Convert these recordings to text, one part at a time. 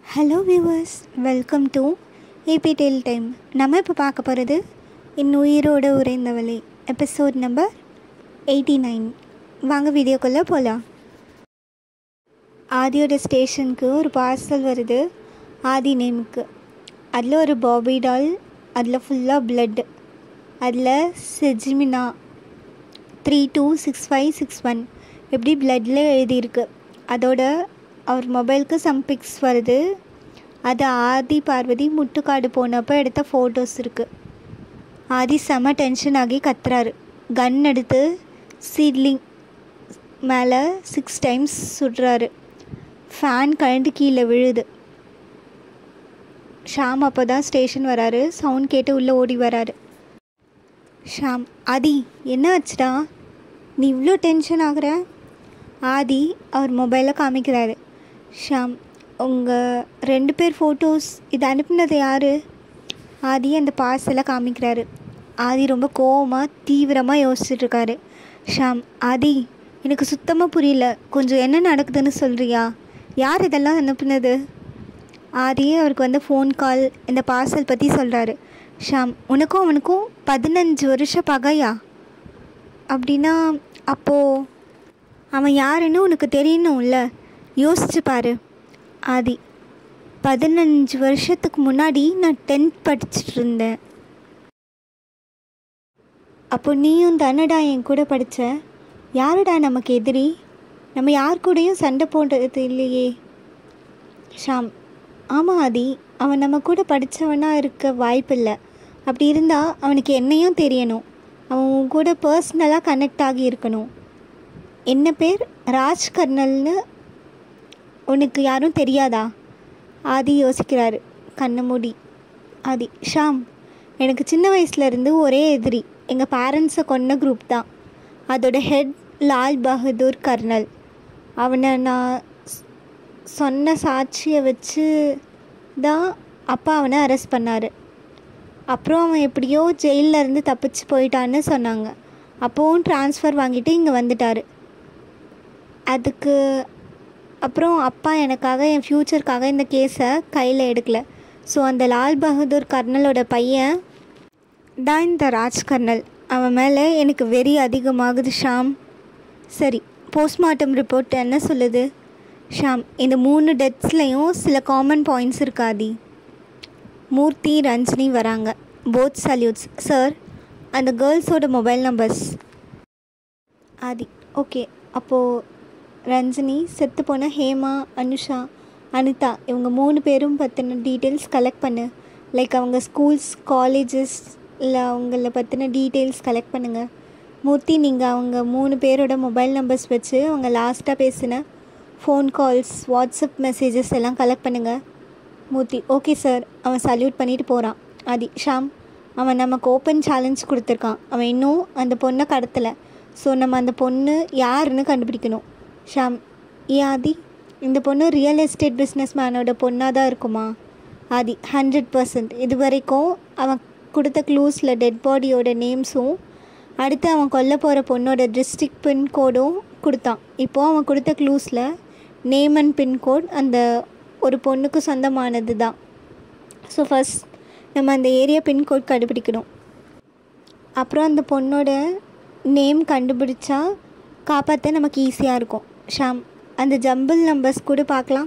hello viewers welcome to AP tell time நம்ம இப்போ பார்க்க போகிறது என் உயிரோடு உறைந்தவளே எபிசோட் நம்பர் எயிட்டி நைன் வாங்க வீடியோக்குள்ளே போகலாம் ஆதியோட ஸ்டேஷனுக்கு ஒரு பார்சல் வருது ஆதி நேமுக்கு அதில் ஒரு பாபி டால் அதில் ஃபுல்லாக பிளட் அதில் செஜ்மினா three two six five six one எப்படி பிளட்டில் எழுதியிருக்கு அதோட அவர் மொபைலுக்கு சம் பிக்ஸ் வருது அது ஆதி பார்வதி முட்டுக்காடு போனப்போ எடுத்த ஃபோட்டோஸ் இருக்குது ஆதி செம டென்ஷன் ஆகி கத்துறாரு கன் எடுத்து சீட்லிங் மேலே சிக்ஸ் டைம்ஸ் சுடுறாரு ஃபேன் கழண்டு கீழே விழுது ஷாம் அப்போ தான் ஸ்டேஷன் வராரு சவுண்ட் கேட்டு உள்ளே ஓடி வராரு ஷாம் ஆதி என்ன ஆச்சுடா நீ இவ்வளோ டென்ஷன் ஆகுற ஆதி அவர் மொபைலை காமிக்கிறாரு ஷாம் உங்கள் ரெண்டு பேர் ஃபோட்டோஸ் இது அனுப்பினது யார் ஆதி அந்த பார்சலை காமிக்கிறாரு ஆதி ரொம்ப கோவமாக தீவிரமாக யோசிச்சுட்ருக்காரு ஷாம் ஆதி எனக்கு சுத்தமாக புரியல கொஞ்சம் என்ன நடக்குதுன்னு சொல்கிறியா யார் இதெல்லாம் அனுப்புனது ஆதி அவருக்கு வந்து ஃபோன் கால் இந்த பார்சல் பற்றி சொல்கிறாரு ஷாம் உனக்கும் அவனுக்கும் பதினஞ்சு வருஷ பகையா அப்படின்னா அப்போது அவன் யாருன்னு உனக்கு தெரியணும்ல யோசிச்சு பாரு ஆதி பதினஞ்சு வருஷத்துக்கு முன்னாடி நான் டென்த் படிச்சுட்டு இருந்தேன் அப்போ நீயும் தானடா என் கூட படித்த யாருடா நமக்கு எதிரி நம்ம யார் கூடயும் சண்டை போடுறது இல்லையே ஷாம் ஆமாம் ஆதி அவன் நம்ம கூட படித்தவனாக இருக்க வாய்ப்பில்லை அப்படி இருந்தால் அவனுக்கு என்னையும் தெரியணும் அவன் உன் கூட பர்சனலாக கனெக்ட் ஆகி இருக்கணும் என்ன பேர் ராஜ் கர்னல்னு உனக்கு யாரும் தெரியாதா ஆதி யோசிக்கிறாரு கண்ணை மூடி ஆதி ஷாம் எனக்கு சின்ன வயசுலேருந்து ஒரே எதிரி எங்கள் பேரண்ட்ஸை கொன்ன குரூப் தான் அதோட ஹெட் லால் பகதூர் கர்னல் அவனை நான் ஸ்- சொன்ன சாட்சியை வச்சு தான் அப்பா அவனை அரெஸ்ட் பண்ணார் அப்புறம் அவன் எப்படியோ ஜெயில்ல இருந்து தப்பிச்சு போயிட்டான்னு சொன்னாங்க அப்போவும் ட்ரான்ஸ்ஃபர் வாங்கிட்டு இங்கே வந்துட்டார் அதுக்கு அப்புறம் அப்பா எனக்காக என் ஃப்யூச்சருக்காக இந்த கேஸை கையில் எடுக்கல ஸோ அந்த லால் பகதூர் கர்னலோட பையன் தான் இந்த ராஜ் கர்னல் அவன் மேலே எனக்கு வெறி அதிகமாகுது ஷாம் சரி போஸ்ட்மார்ட்டம் ரிப்போர்ட் என்ன சொல்லுது ஷாம் இந்த மூணு டெத்ஸ்லேயும் சில காமன் பாயிண்ட்ஸ் இருக்காதி மூர்த்தி ரஞ்சினி வராங்க போத் சல்யூட்ஸ் சார் அந்த கேர்ள்ஸோட மொபைல் நம்பர்ஸ் ஆதி ஓகே அப்போது ரஞ்சினி செத்து போன ஹேமா அனுஷா அனிதா இவங்க மூணு பேரும் பற்றின டீட்டெயில்ஸ் கலெக்ட் பண்ணு லைக் அவங்க ஸ்கூல்ஸ் காலேஜஸ் இல்லை அவங்கள பற்றின டீட்டெயில்ஸ் கலெக்ட் பண்ணுங்கள் மூர்த்தி நீங்கள் அவங்க மூணு பேரோட மொபைல் நம்பர்ஸ் வச்சு அவங்க லாஸ்ட்டாக பேசின ஃபோன் கால்ஸ் வாட்ஸ்அப் மெசேஜஸ் எல்லாம் கலெக்ட் பண்ணுங்கள் மூர்த்தி ஓகே சார் அவன் சல்யூட் பண்ணிட்டு போகிறான் ஆதி ஷாம் அவன் நமக்கு ஓப்பன் சேலஞ்ச் கொடுத்துருக்கான் அவன் இன்னும் அந்த பொண்ணை கடத்தலை ஸோ நம்ம அந்த பொண்ணு யாருன்னு கண்டுபிடிக்கணும் ஷாம் ஏ ஆதி இந்த பொண்ணு ரியல் எஸ்டேட் பிஸ்னஸ் மேனோட பொண்ணாக தான் இருக்குமா ஆதி ஹண்ட்ரட் பர்சன்ட் இது வரைக்கும் அவன் கொடுத்த க்ளூஸில் டெட் பாடியோட நேம்ஸும் அடுத்து அவன் கொல்ல போகிற பொண்ணோட டிஸ்ட்ரிக்ட் பின்கோடும் கொடுத்தான் இப்போது அவன் கொடுத்த க்ளூஸில் நேம் அண்ட் பின்கோட் அந்த ஒரு பொண்ணுக்கு சொந்தமானது தான் ஸோ ஃபஸ்ட் நம்ம அந்த ஏரியா பின்கோட் கண்டுபிடிக்கணும் அப்புறம் அந்த பொண்ணோட நேம் கண்டுபிடிச்சா காப்பாற்ற நமக்கு ஈஸியாக இருக்கும் ஷாம் அந்த ஜம்பிள் நம்பர்ஸ் கூட பார்க்கலாம்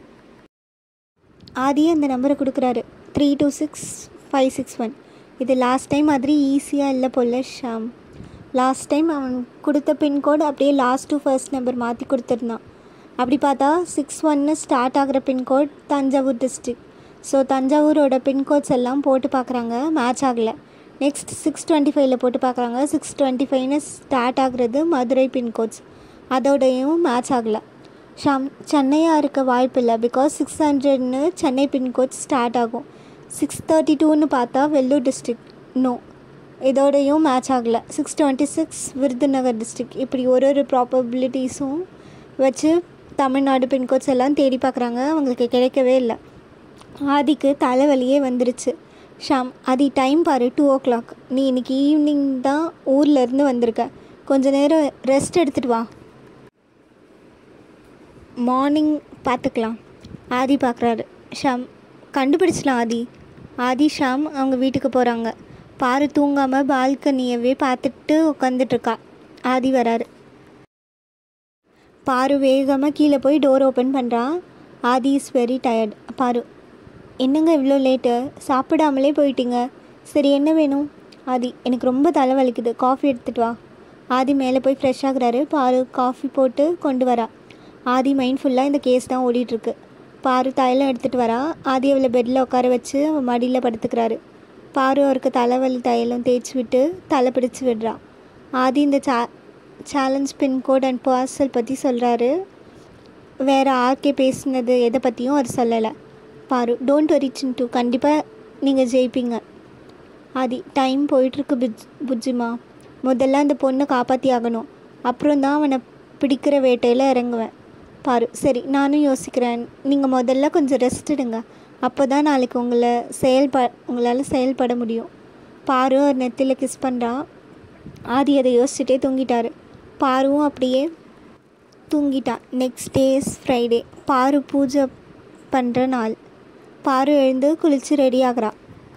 ஆதியே அந்த நம்பரை கொடுக்குறாரு three two six five six one இது லாஸ்ட் டைம் மாதிரி ஈஸியாக இல்லை போல ஷாம் லாஸ்ட் டைம் அவன் கொடுத்த பின்கோடு அப்படியே லாஸ்ட் டு ஃபர்ஸ்ட் நம்பர் மாற்றி கொடுத்துருந்தான் அப்படி பார்த்தா சிக்ஸ் ஒன்னு ஸ்டார்ட் ஆகிற பின்கோட் தஞ்சாவூர் டிஸ்ட்ரிக் ஸோ தஞ்சாவூரோட பின்கோட்ஸ் எல்லாம் போட்டு பார்க்குறாங்க மேட்ச் ஆகலை நெக்ஸ்ட் சிக்ஸ் டுவெண்ட்டி ஃபைவ்ல போட்டு பார்க்குறாங்க சிக்ஸ் டுவெண்ட்டி ஃபைவ்னு ஸ்டார்ட் ஆகுறது மதுரை பின்கோட்ஸ் அதோடையும் மேட்ச் ஆகலை ஷாம் சென்னையாக இருக்க வாய்ப்பு இல்லை பிகாஸ் சிக்ஸ் ஹண்ட்ரட்னு சென்னை பின்கோட் ஸ்டார்ட் ஆகும் சிக்ஸ் தேர்ட்டி டூன்னு பார்த்தா வெள்ளூர் டிஸ்ட்ரிக்ட் நோ இதோடையும் மேட்ச் ஆகலை six twenty six Virudhunagar district இப்படி ஒரு ஒரு ப்ராபபிலிட்டிஸும் வச்சு தமிழ்நாடு பின்கோட்ஸ் எல்லாம் தேடி பார்க்குறாங்க அவங்களுக்கு கிடைக்கவே இல்லை ஆதிக்கு தலைவலியே வந்துருச்சு ஷாம் ஆதி டைம் பாரு டூ ஓ கிளாக் நீ இன்னைக்கு ஈவினிங் தான் ஊர்ல இருந்து வந்திருக்க கொஞ்ச நேரம் ரெஸ்ட் எடுத்துகிட்டு வா மார்னிங் பார்த்துக்கலாம் ஆதி பார்க்குறாரு ஷாம் கண்டுபிடிச்சலாம் ஆதி ஆதி ஷாம் அவங்க வீட்டுக்கு போகிறாங்க பாரு தூங்காமல் பால்கனியவே பார்த்துட்டு உட்காந்துட்ருக்கா ஆதி வராரு பாரு வேகமாக கீழே போய் டோர் ஓப்பன் பண்ணுறான் ஆதி இஸ் வெரி டயர்ட் பாரு என்னங்க இவ்வளோ லேட்டு சாப்பிடாமலே போயிட்டீங்க சரி என்ன வேணும் ஆதி எனக்கு ரொம்ப தலைவலிக்குது காஃபி எடுத்துகிட்டு வா ஆதி மேலே போய் ஃப்ரெஷ் ஆகுறாரு பாரு காஃபி போட்டு கொண்டு வரா ஆதி மைண்ட் ஃபுல்லாக இந்த கேஸ் தான் ஓடிட்டுருக்கு பாரு தைலம் எடுத்துகிட்டு வரா ஆதி அவளை பெட்டில் உட்கார வச்சு அவன் மடியில் படுத்துக்கிறாரு பாரு அவருக்கு தலைவலி தைலம் தேய்ச்சி விட்டு தலை பிடிச்சி விடுறா ஆதி இந்த சா சேலஞ்ச் பின்கோட் அண்ட் பார்சல் பற்றி சொல்கிறாரு வேறு ஆர்கே பேசுனது எதை பற்றியும் அவர் சொல்லலை பாரு டோன்ட் வரி சின்ட்டு கண்டிப்பாக நீங்கள் ஜெயிப்பீங்க ஆதி டைம் போயிட்டுருக்கு புஜ் புஜ்ஜிமா முதல்ல அந்த பொண்ணை காப்பாற்றி ஆகணும் அப்புறம் தான் அவனை பிடிக்கிற வேட்டையில் இறங்குவேன் பாரு சரி நானும் யோசிக்கிறேன் நீங்கள் முதல்ல கொஞ்சம் ரெஸ்ட் எடுங்க அப்போ தான் நாளைக்கு உங்களை செயல்ப உங்களால் செயல்பட முடியும் பாரு ஒரு நெத்தியில் கிஸ் பண்ணுறா ஆதி அதை யோசிச்சுட்டே தூங்கிட்டாரு பாருவும் அப்படியே தூங்கிட்டான் நெக்ஸ்ட் டேஸ் ஃப்ரைடே பாரு பூஜை பண்ணுற நாள் பாரு எழுந்து குளித்து ரெடி ஆகிறா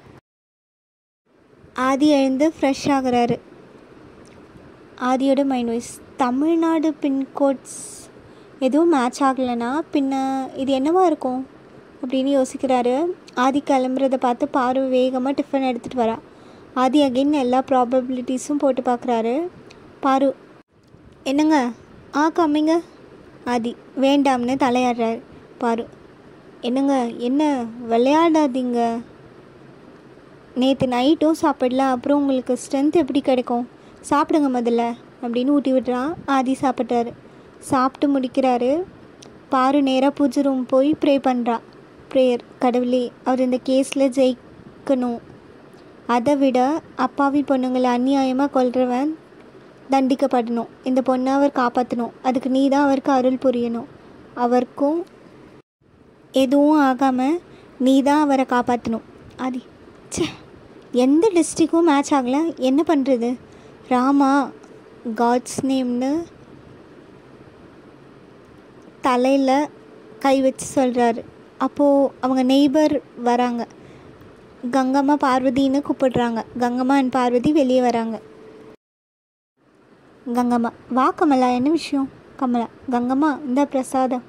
ஆதி எழுந்து ஃப்ரெஷ் ஆகுறாரு ஆதியோட மைண்ட் வாய்ஸ் தமிழ்நாடு பின்கோட்ஸ் எதுவும் மேட்ச் ஆகலைன்னா பின்ன இது என்னவா இருக்கும் அப்படின்னு யோசிக்கிறாரு ஆதி கிளம்புறத பார்த்து பாரு வேகமாக டிஃபன் எடுத்துகிட்டு வரா ஆதி அகைன் எல்லா ப்ராபபிலிட்டிஸும் போட்டு பார்க்குறாரு பாரு என்னங்க ஆ கம்மிங்க ஆதி வேண்டாம்னு தலையாடுறாரு பாரு என்னங்க என்ன விளையாடாதீங்க நேற்று நைட்டும் சாப்பிடல அப்புறம் உங்களுக்கு ஸ்ட்ரென்த் எப்படி கிடைக்கும் சாப்பிடுங்க முதல்ல அப்படின்னு ஊட்டி விட்றான் ஆதி சாப்பிட்றாரு சாப்பிட்டு முடிக்கிறாரு பாரு நேராக பூஜை ரூம் போய் ப்ரே பண்ணுறா ப்ரேயர் கடவுளே அவர் இந்த கேஸில் ஜெயிக்கணும் அதை விட அப்பாவி பொண்ணுங்களை அநியாயமாக கொல்றவன் தண்டிக்கப்படணும் இந்த பொண்ணை அவர் காப்பாற்றணும் அதுக்கு நீ தான் அவருக்கு அருள் புரியணும் அவருக்கும் எதுவும் ஆகாமல் நீ தான் அவரை காப்பாற்றணும் ஆதி ச்சே எந்த டிஸ்ட்ரிக்கும் மேட்ச் ஆகலை என்ன பண்ணுறது ராமா காட்ஸ் நேம்னு தலையில் கை வச்சு சொல்கிறாரு அப்போது அவங்க நெய்பர் வராங்க கங்கம்மா பார்வதின்னு கூப்பிடுறாங்க கங்கம்மா அண்ட் பார்வதி வெளியே வராங்க கங்கம்மா வா கமலா என்ன விஷயம் கமலா கங்கம்மா இந்த பிரசாதம்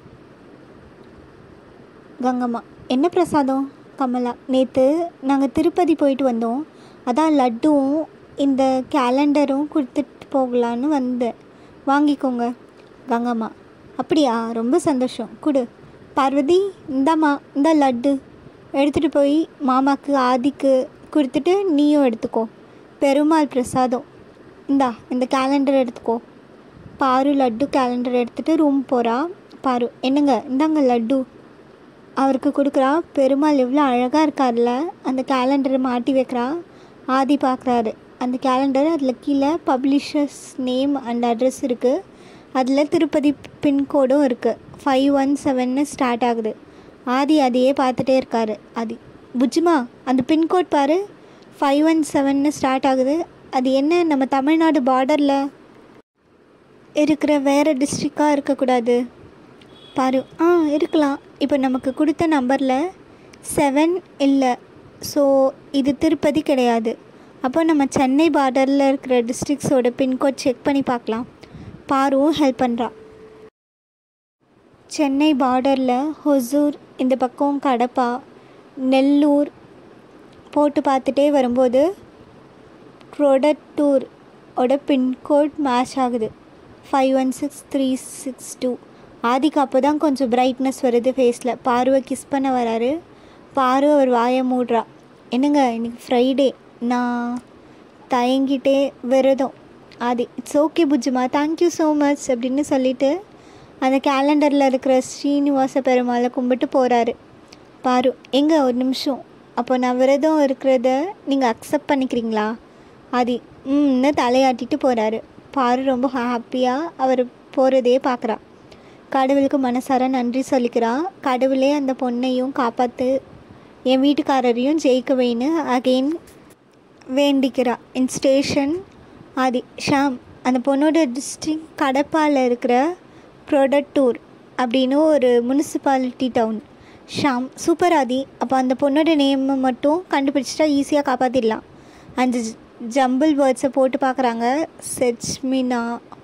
கங்கம்மா என்ன பிரசாதம் கமலா நேற்று நாங்கள் திருப்பதி போயிட்டு வந்தோம் அதான் லட்டுவும் இந்த கேலண்டரும் கொடுத்துட்டு போகலான்னு வந்தேன் வாங்கிக்கோங்க கங்கம்மா அப்படியா ரொம்ப சந்தோஷம் கொடு பார்வதி இந்தாம்மா இந்த லட்டு எடுத்துகிட்டு போய் மாமாக்கு ஆதிக்கு கொடுத்துட்டு நீயும் எடுத்துக்கோ பெருமாள் பிரசாதம் இந்தா இந்த கேலண்டர் எடுத்துக்கோ பாரு லட்டு கேலண்டர் எடுத்துகிட்டு ரூம் போகிறா பாரு என்னங்க இந்தாங்க லட்டு அவருக்கு கொடுக்குறா பெருமாள் எவ்வளோ அழகாக இருக்கார்ல அந்த கேலண்டரை மாட்டி வைக்கிறா ஆதி பார்க்குறாரு அந்த கேலண்டர் அதில் கீழே பப்ளிஷர்ஸ் நேம் அண்ட் அட்ரஸ் இருக்குது அதில் திருப்பதி பின்கோடும் இருக்குது ஃபைவ் ஒன் செவன்னு ஸ்டார்ட் ஆகுது ஆதி அதையே பார்த்துட்டே இருக்காரு ஆதி புஜ்ஜிமா அந்த பின்கோட் பாரு ஃபைவ் ஒன் செவன்னு ஸ்டார்ட் ஆகுது அது என்ன நம்ம தமிழ்நாடு பார்டரில் இருக்கிற வேறு டிஸ்ட்ரிக்டாக இருக்கக்கூடாது பாரு ஆ இருக்கலாம் இப்போ நமக்கு கொடுத்த நம்பரில் செவன் இல்லை ஸோ இது திருப்பதி கிடையாது அப்போ நம்ம சென்னை பார்டரில் இருக்கிற டிஸ்ட்ரிக்ஸோட பின்கோட் செக் பண்ணி பார்க்கலாம் பாருவும் ஹெல்ப் பண்ணுறா சென்னை பார்டரில் ஹொசூர் இந்த பக்கம் கடப்பா நெல்லூர் போட்டு பார்த்துட்டே வரும்போது ப்ரொடக்டூர் ஓட பின்கோட் மேட்ச் ஆகுது five one six three six two ஆதிக்கு அப்போ தான் கொஞ்சம் பிரைட்னஸ் வருது ஃபேஸில் பாருவை கிஸ் பண்ண வராரு பாரு அவர் வாயை மூடுறா என்னங்க இன்னைக்கு ஃப்ரைடே நான் தயங்கிட்டே விரதம் ஆதி இட்ஸ் ஓகே புஜ்ஜுமா தேங்க்யூ ஸோ மச் அப்படின்னு சொல்லிட்டு அந்த கேலண்டரில் இருக்கிற ஸ்ரீனிவாச பெருமாளை கும்பிட்டு போகிறாரு பாரு எங்க ஒரு நிமிஷம் அப்போ நான் விரதம் இருக்கிறத நீங்கள் அக்செப்ட் பண்ணிக்கிறீங்களா ஆதி ம்னு தலையாட்டிட்டு போகிறாரு பாரு ரொம்ப ஹாப்பியாக அவர் போகிறதே பார்க்குறா கடவுளுக்கு மனசார நன்றி சொல்லிக்கிறா கடவுளே அந்த பொண்ணையும் காப்பாற்று என் வீட்டுக்காரரையும் ஜெயிக்க வேணும் அகெயின் வேண்டிக்கிறா இன் ஸ்டேஷன் ஆதி ஷாம் அந்த பொண்ணோட டிஸ்ட்ரிக் கடப்பாவில் இருக்கிற ப்ரொடக்டூர் அப்படின்னு ஒரு municipality town Sham super Aadhi அப்போ அந்த பொண்ணோட நேம் மட்டும் கண்டுபிடிச்சிட்டா ஈஸியாக காப்பாற்றிடலாம் அந்த ஜம்பிள் வேர்ட்ஸை போட்டு பார்க்குறாங்க செச்மினா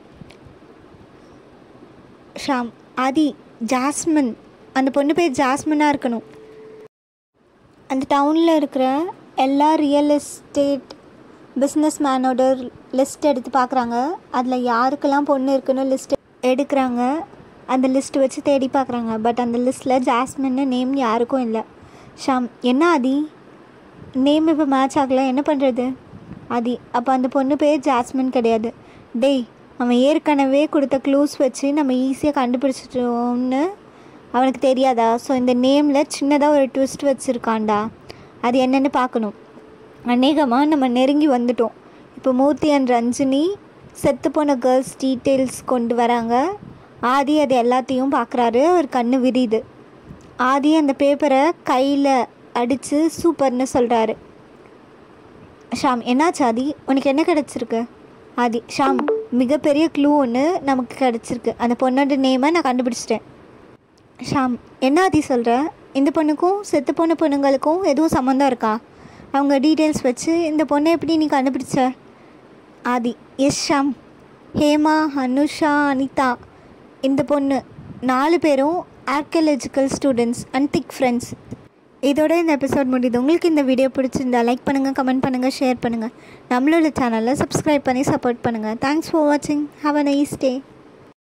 ஷாம் ஆதி ஜாஸ்மின் அந்த பொண்ணு பேர் ஜாஸ்மினாக இருக்கணும் அந்த டவுனில் இருக்கிற எல்லா ரியல் எஸ்டேட் பிஸ்னஸ் மேனோட லிஸ்ட் எடுத்து பார்க்குறாங்க அதில் யாருக்கெல்லாம் பொண்ணு இருக்குன்னு லிஸ்ட் எடுக்கிறாங்க அந்த லிஸ்ட் வச்சு தேடி பார்க்குறாங்க பட் அந்த லிஸ்ட்டில் ஜாஸ்மின்னு நேம் யாருக்கும் இல்லை ஷாம் என்ன ஆதி நேம் இப்போ மேட்ச் ஆகல என்ன பண்ணுறது ஆதி அப்போ அந்த பொண்ணு பேர் ஜாஸ்மின் கிடையாது டேய் அவன் ஏற்கனவே கொடுத்த க்ளூஸ் வச்சு நம்ம ஈஸியாக கண்டுபிடிச்சிட்டோம்னு அவனுக்கு தெரியாதா ஸோ இந்த நேமில் சின்னதாக ஒரு ட்விஸ்ட் வச்சுருக்கான்டா அது என்னென்னு பார்க்கணும் அநேகமாக நம்ம நெருங்கி வந்துட்டோம் இப்போ மூர்த்தி அண்ட் ரஞ்சினி செத்து போன கேர்ள்ஸ் டீட்டெயில்ஸ் கொண்டு வராங்க ஆதி அது எல்லாத்தையும் பார்க்குறாரு அவர் கண்ணு விரியுது ஆதி அந்த பேப்பரை கையில் அடித்து சூப்பர்னு சொல்கிறாரு ஷாம் என்னாச்சு ஆதி உனக்கு என்ன கிடச்சிருக்கு ஆதி ஷாம் மிகப்பெரிய க்ளூ ஒன்று நமக்கு கிடச்சிருக்கு அந்த பொண்ணோட நேமை நான் கண்டுபிடிச்சிட்டேன் ஷாம் என்ன ஆதி சொல்கிற இந்த பொண்ணுக்கும் செத்து போன பொண்ணுங்களுக்கும் எதுவும் சம்மந்தம் இருக்கா அவங்க டீட்டெயில்ஸ் வச்சு இந்த பொண்ணை எப்படி நீ கண்டுபிடிச்ச ஆதி எஸ் ஷாம் ஹேமா அனுஷா அனிதா இந்த பொண்ணு நாலு பேரும் archaeological students and thick friends இதோட இந்த எபிசோட் முடியுது உங்களுக்கு இந்த வீடியோ பிடிச்சிருந்தா லைக் பண்ணுங்கள் கமெண்ட் பண்ணுங்கள் ஷேர் பண்ணுங்கள் நம்மளோட சேனலை சப்ஸ்கிரைப் பண்ணி சப்போர்ட் பண்ணுங்கள் தேங்க்ஸ் ஃபார் வாட்சிங் ஹாவ் அ நைஸ் டே